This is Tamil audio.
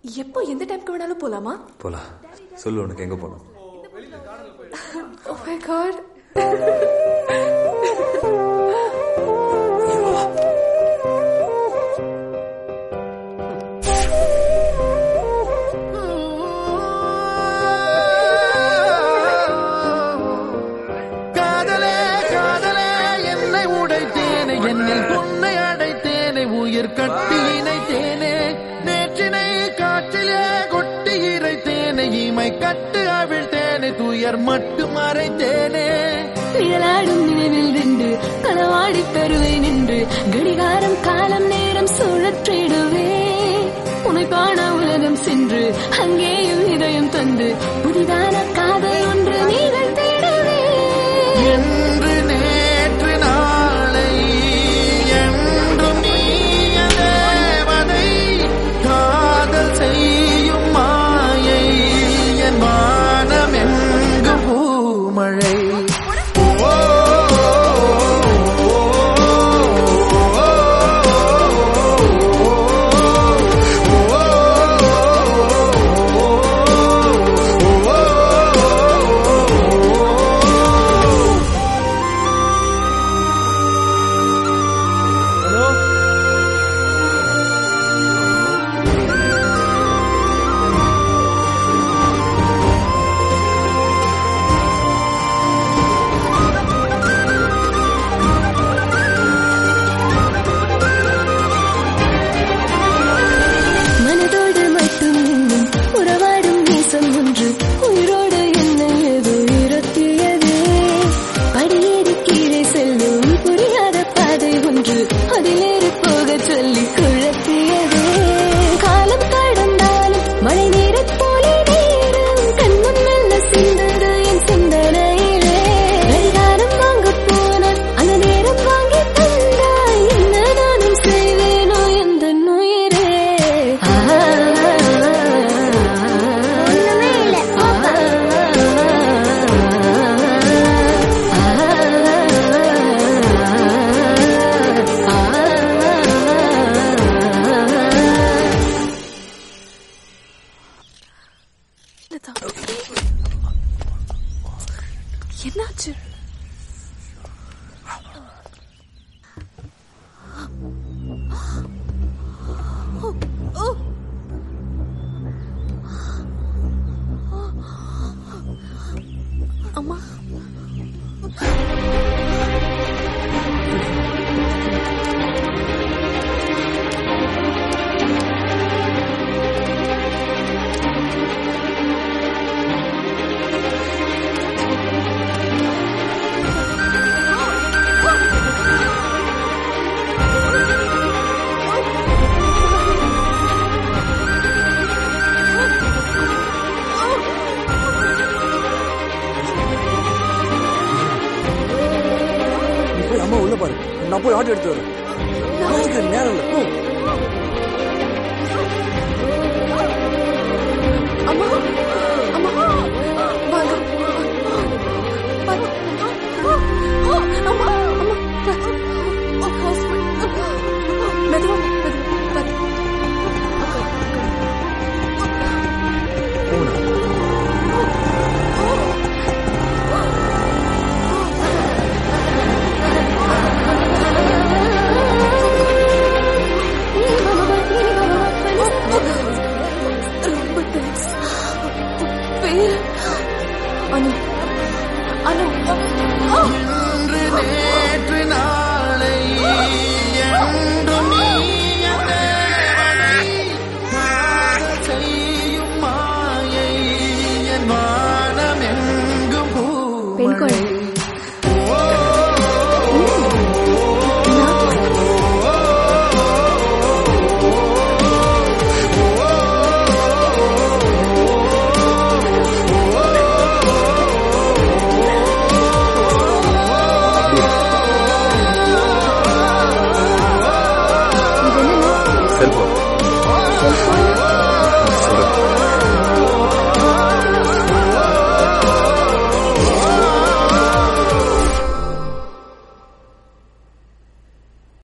எப்போ எந்த டைம்க்கு வேணாலும் போலாமா போலாம் சொல்லு உனக்கு எங்க போகணும் ஓ மை காட் காதலே காதலே என்னை உடைத்தேனே என்னில் பொன்னை அடைத்தேனே உயிர் கட்டி இணைத்தேனே நேற்றினை காற்றிலே கொட்டி இறைத்தேனே இமை கட்டு அவிழ்த்தேனே துயர் மட்டும் மறைத்தேனே நிழலாடும் நினைவில் நின்று களவாடி பெறுவேன் என்று கடிகாரம் காலம் நேரம் சுழற்றிடுவே உன்னை காண உலகம் சென்று அங்கேயும் இதயம் தந்து புதிதான காதல் ஒன்று நீங்கள் தேடவே என்று நேற்று நாளை என்றும் நீய தேவதை காதல் செய்யும் மாயை என் வானம் எங்கும் பூமழை ஓ, மனதோடு மட்டும் இன்னும் உறவாடும் நேசம் ஒன்று உயிரோடு என்னை ஏதோ இருத்தியதே படியேறி கீழே செல்லும் புரியாத பாதை ஒன்று அதிலேறி போக சொல்லி குழப்பியதே காலம் கடந்தாலும் மழை நீரைப் போலே நேரம் கண்முன் மெல்ல சிந்தது என் சிந்தனையிலே கடிகாரம் வாங்கப் போனான் அந்த நேரம் வாங்கி தந்தாய் என்ன நானும் செய்வேனோ எந்த உயிரே ஒண்ணுமே இல்ல என்னாச்சு அம்மா நீ போய் அம்மா உள்ள பாரு நான் போய் ஆட்டோ எடுத்து வரேன் யோசிக்கிற நேரம் இல்லை போ. அம்மா அம்மா வாங்க வாங்க. அம்மா அம்மா ஹாஸ்பிட்டல் மெதுவா மெதுவா போடா.